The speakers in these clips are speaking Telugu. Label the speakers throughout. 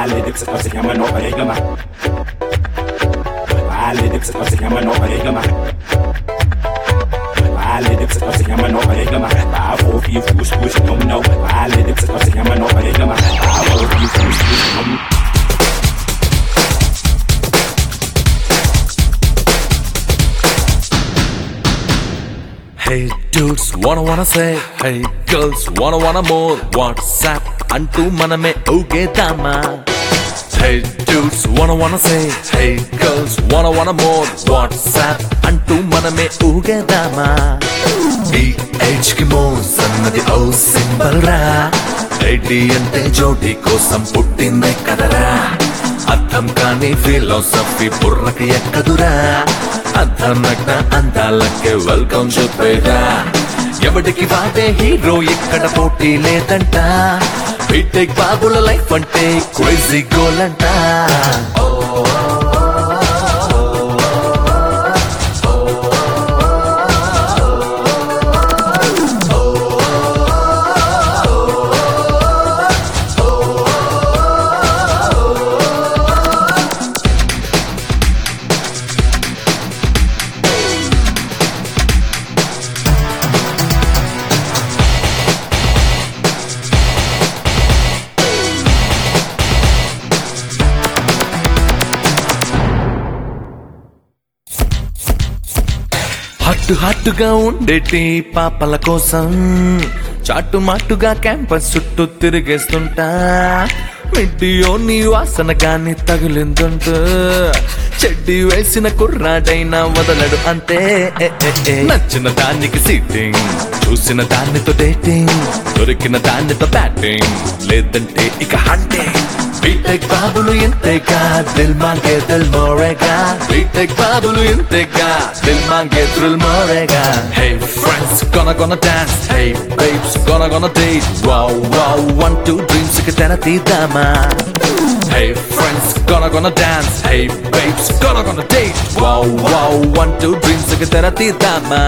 Speaker 1: Vale, de que se pase llama no para gama. Vale, de que se pase llama no para gama. Vale, de que se pase llama no para gama. Ba fo fi fus fus no no. Vale, de que se pase llama no para gama. Ba fo fi fus fus no.
Speaker 2: Hey dudes, wanna wanna say Hey girls, wanna wanna more WhatsApp అంటూ మనమే ఊగేద్దామా Hey dudes, wanna wanna say Hey girls, wanna wanna more WhatsApp అంటూ మనమే ఊగేద్దామా ఈ ఏజ్ కి మోస్ అన్నది ఓ సింబల్ రా ఐడి అంటే జోడి కోసం పుట్టిందే కదరా అర్థం కాని ఫిలాసఫీ బుర్రకి ఎక్కదురా అర్థం నగ్న అందాలకే వెల్కమ్ చెప్పేదా ఎవడికి వాడే హీరో ఇక్కడ పోటీ లేదంట బీటెక్ బాబుల లైఫ్ అంటే క్రేజీ గోల్ అంట హట్టు హట్టుగా ఉండేటి పాపల కోసం చాటు మాటుగా క్యాంపస్ చుట్టూ తిరిగేస్తుంటా మిడ్డియో నీ వాసన గాని తగిలిందుంటూ చెడ్డి వేసిన కుర్రాడైనా వదలడు అంతే ఏ, ఏ, ఏ. నచ్చిన దానికి సీటింగ్ చూసిన దానితో డేటింగ్ దొరికిన దానితో బ్యాటింగ్ లేదంటే ఇక హంటింగ్ బీటెక్ బాబులు ఇంతేగా దిల్ మాంగే దిల్ మోరేగా బీటెక్ బాబులు ఇంతేగా దిల్ మాంగే థ్రిల్ మోరేగా hey friends gonna gonna dance hey babes gonna gonna date wow wow one two dreams కి తెర తీద్దామా Hey friends gonna gonna dance hey babes gonna gonna date wow wow one two dreams కి తెర తీద్దామా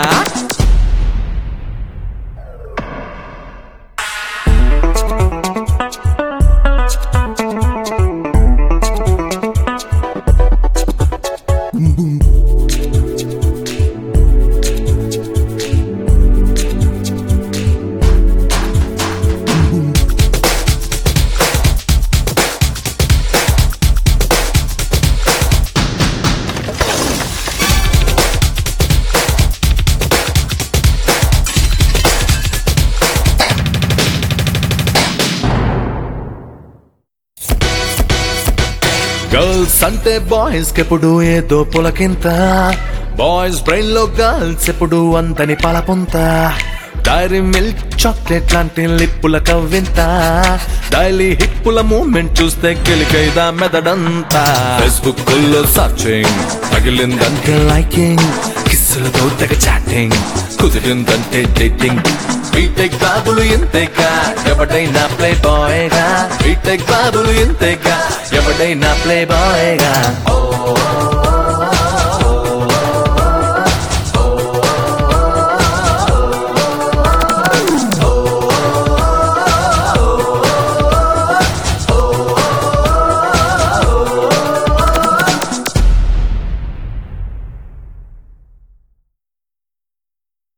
Speaker 2: గర్ల్స్ అంటే బాయ్స్ ఎప్పుడు ఏదో పులకింత బాయ్స్ బ్రెయిన్ లో గర్ల్స్ ఎప్పుడు అంతని పలపుంత డైరీ మిల్క్ చాక్లెట్ లాంటి లిప్పుల కవ్వింత డైలీ హిప్పుల మూమెంట్ చూస్తే కిలికైదా మెదడంతా ఫేస్బుక్ లో సర్చింగ్ తగిలిందంటే లైకింగ్ కిస్సులతో తెగ చాటింగ్ కుదిరిందంటే డేటింగ్ బీటెక్ బాబులు ఇంతేగా ఎవడైనా ప్లే బాయ్గా బీటెక్ బాబులు ఇంతేగా ఎవడైనా ప్లే బాయ్గా ఓ